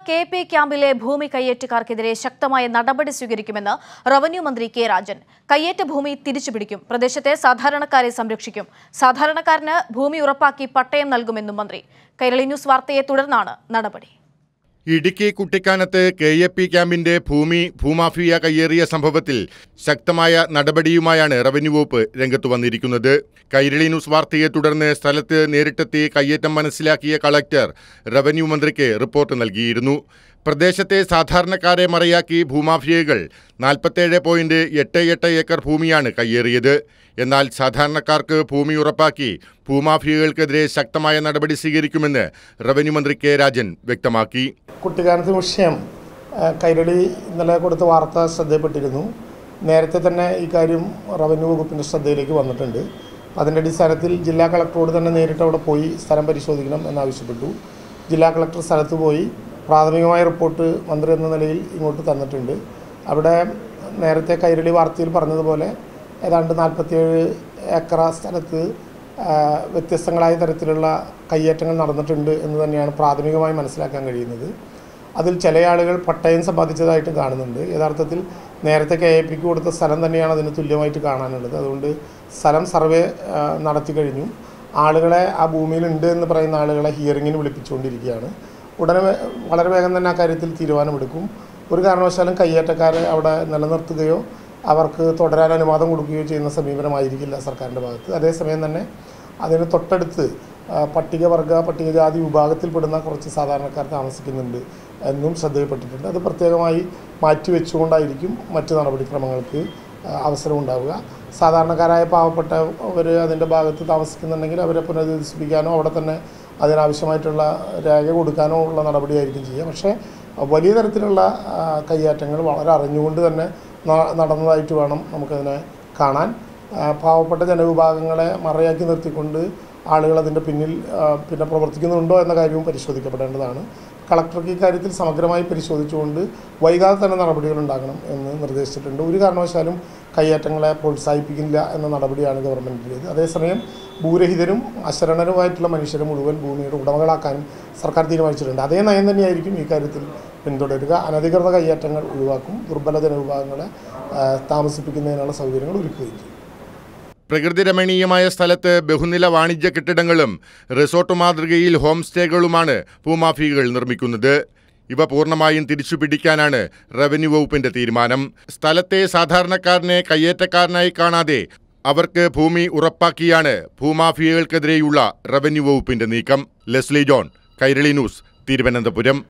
K P ക്യാമ്പിലെ ഭൂമി കയ്യേറ്റക്കാർക്കെതിരെ ശക്തമായ നടപടി സ്വീകരിക്കുമെന്ന് റവന്യൂ മന്ത്രി കെ രാജൻ കയ്യേറ്റ ഭൂമി തിരിച്ചുപിടിക്കും പ്രദേശത്തെ സാധാരണക്കാരെ സംരക്ഷിക്കും സാധാരണക്കാരന് ഭൂമി ഉറപ്പാക്കി പട്ടയം നൽകുമെന്നും മന്ത്രി കൈരളി ന്യൂസ് വാർത്തയെ തുടർന്നാണ് നടപടി ഇടുക്കി കുട്ടിക്കാനത്ത് കെ എ പി ക്യാമ്പിന്റെ ഭൂമി ഭൂമാഫിയ കയ്യേറിയ സംഭവത്തിൽ ശക്തമായ നടപടിയുമായാണ് റവന്യൂ വകുപ്പ് രംഗത്തു വന്നിരിക്കുന്നത് കൈരളി ന്യൂസ് വാർത്തയെ തുടർന്ന് സ്ഥലത്ത് നേരിട്ടെത്തി കയ്യേറ്റം മനസ്സിലാക്കിയ കളക്ടർ റവന്യൂ മന്ത്രിക്ക് റിപ്പോർട്ട് നൽകിയിരുന്നു പ്രദേശത്തെ സാധാരണക്കാരെ മറയാക്കി ഭൂമാഫിയകൾ നാൽപ്പത്തേഴ് പോയിന്റ് എട്ട് എട്ട് ഏക്കർ ഭൂമിയാണ് കയ്യേറിയത് എന്നാൽ സാധാരണക്കാർക്ക് ഭൂമി ഉറപ്പാക്കി ഭൂമാഫിയകൾക്കെതിരെ ശക്തമായ നടപടി സ്വീകരിക്കുമെന്ന് റവന്യൂ മന്ത്രി കെ രാജൻ വ്യക്തമാക്കി കുട്ടിക്കാലത്ത് വിഷയം ആ, കൈരളി ഇന്നലെ കൊടുത്ത വാർത്ത ശ്രദ്ധയിൽപ്പെട്ടിരുന്നു നേരത്തെ തന്നെ ഈ കാര്യം റവന്യൂ വകുപ്പിൻ്റെ ശ്രദ്ധയിലേക്ക് വന്നിട്ടുണ്ട് അതിൻ്റെ അടിസ്ഥാനത്തിൽ ജില്ലാ കളക്ടറോട് തന്നെ നേരിട്ട് അവിടെ പോയി സ്ഥലം പരിശോധിക്കണം എന്നാവശ്യപ്പെട്ടു ജില്ലാ കളക്ടർ സ്ഥലത്ത് പോയി പ്രാഥമികമായ റിപ്പോർട്ട് മന്ത്രി എന്ന നിലയിൽ ഇങ്ങോട്ട് തന്നിട്ടുണ്ട് അവിടെ നേരത്തെ കൈരളി വാർത്തയിൽ പറഞ്ഞതുപോലെ ഏതാണ്ട് നാൽപ്പത്തിയേഴ് ഏക്കറ സ്ഥലത്ത് ആ, വ്യത്യസ്തങ്ങളായ തരത്തിലുള്ള കയ്യേറ്റങ്ങൾ നടന്നിട്ടുണ്ട് എന്ന് തന്നെയാണ് പ്രാഥമികമായി മനസ്സിലാക്കാൻ കഴിയുന്നത് അതിൽ ചില ആളുകൾ പട്ടയം സമ്പാദിച്ചതായിട്ട് കാണുന്നുണ്ട് യഥാർത്ഥത്തിൽ നേരത്തെ കെ എ പിക്ക് കൊടുത്ത സ്ഥലം തന്നെയാണ് അതിന് തുല്യമായിട്ട് കാണാനുള്ളത് അതുകൊണ്ട് സ്ഥലം സർവേ ആ, നടത്തി കഴിഞ്ഞു ആളുകളെ ആ ഭൂമിയിലുണ്ട് എന്ന് പറയുന്ന ആളുകളെ ഹിയറിങ്ങിന് വിളിപ്പിച്ചുകൊണ്ടിരിക്കുകയാണ് ഉടനെ വേ- വളരെ വേഗം തന്നെ ആ കാര്യത്തിൽ തീരുമാനമെടുക്കും ഒരു കാരണവശാലും കയ്യേറ്റക്കാരെ അവിടെ നിലനിർത്തുകയോ അവർക്ക് തുടരാൻ അനുവാദം കൊടുക്കുകയോ ചെയ്യുന്ന സമീപനമായിരിക്കില്ല സർക്കാരിൻ്റെ ഭാഗത്ത് അതേസമയം തന്നെ അതിന് തൊട്ടടുത്ത് ആ, പട്ടികവർഗ പട്ടികജാതി വിഭാഗത്തിൽപ്പെടുന്ന കുറച്ച് സാധാരണക്കാർ താമസിക്കുന്നുണ്ട് എന്നും ശ്രദ്ധയിൽപ്പെട്ടിട്ടുണ്ട് അത് പ്രത്യേകമായി മാറ്റിവെച്ചുകൊണ്ടായിരിക്കും മറ്റ് നടപടിക്രമങ്ങൾക്ക് ആ, അവസരം ഉണ്ടാവുക സാധാരണക്കാരായ പാവപ്പെട്ടവർ അതിൻ്റെ ഭാഗത്ത് താമസിക്കുന്നുണ്ടെങ്കിൽ അവരെ പുനരധിവസിപ്പിക്കാനോ അവിടെ തന്നെ അതിനാവശ്യമായിട്ടുള്ള രേഖ കൊടുക്കാനോ ഉള്ള നടപടിയായിരിക്കും ചെയ്യുക പക്ഷേ വലിയ തരത്തിലുള്ള ആ, കയ്യേറ്റങ്ങൾ വളരെ അറിഞ്ഞുകൊണ്ട് തന്നെ ന- നടന്നതായിട്ട് വേണം നമുക്കതിനെ കാണാൻ ആ, പാവപ്പെട്ട ജനവിഭാഗങ്ങളെ മറയാക്കി നിർത്തിക്കൊണ്ട് ആളുകൾ അതിൻ്റെ പിന്നിൽ ആ, പിന്നെ പ്രവർത്തിക്കുന്നുണ്ടോ എന്ന കാര്യവും പരിശോധിക്കപ്പെടേണ്ടതാണ് കളക്ടർക്ക് ഇക്കാര്യത്തിൽ സമഗ്രമായി പരിശോധിച്ചുകൊണ്ട് വൈകാതെ തന്നെ നടപടികൾ ഉണ്ടാകണം എന്ന് നിർദ്ദേശിച്ചിട്ടുണ്ട് ഒരു കാരണവശാലും കയ്യേറ്റങ്ങളെ പ്രോത്സാഹിപ്പിക്കില്ല എന്ന നടപടിയാണ് ഗവൺമെൻറ്റിൻ്റേത് അതേസമയം ഭൂരഹിതരും അശരണരുമായിട്ടുള്ള മനുഷ്യരെ മുഴുവൻ ഭൂമിയുടെ ഉടമകളാക്കാനും സർക്കാർ തീരുമാനിച്ചിട്ടുണ്ട് അതേ നയം തന്നെയായിരിക്കും ഈ കാര്യത്തിൽ പിന്തുടരുക അനധികൃത കയ്യേറ്റങ്ങൾ ഒഴിവാക്കും ദുർബല ജനവിഭാഗങ്ങളെ ആ, താമസിപ്പിക്കുന്നതിനുള്ള സൗകര്യങ്ങൾ ഒരുക്കുകയും ചെയ്യും പ്രകൃതി രമണീയമായ സ്ഥലത്ത് ബഹുനില വാണിജ്യ കെട്ടിടങ്ങളും റിസോർട്ട് മാതൃകയിൽ ഹോം സ്റ്റേകളുമാണ് ഭൂമാഫിയകൾ നിർമ്മിക്കുന്നത് ഇവ പൂർണ്ണമായും തിരിച്ചു പിടിക്കാനാണ് റവന്യൂ വകുപ്പിന്റെ തീരുമാനം സ്ഥലത്തെ സാധാരണക്കാരനെ കയ്യേറ്റക്കാരനായി കാണാതെ അവർക്ക് ഭൂമി ഉറപ്പാക്കിയാണ് ഭൂമാഫിയകൾക്കെതിരെയുള്ള റവന്യൂ വകുപ്പിന്റെ നീക്കം ലെസ്ലി ജോൺ കൈരളി ന്യൂസ് തിരുവനന്തപുരം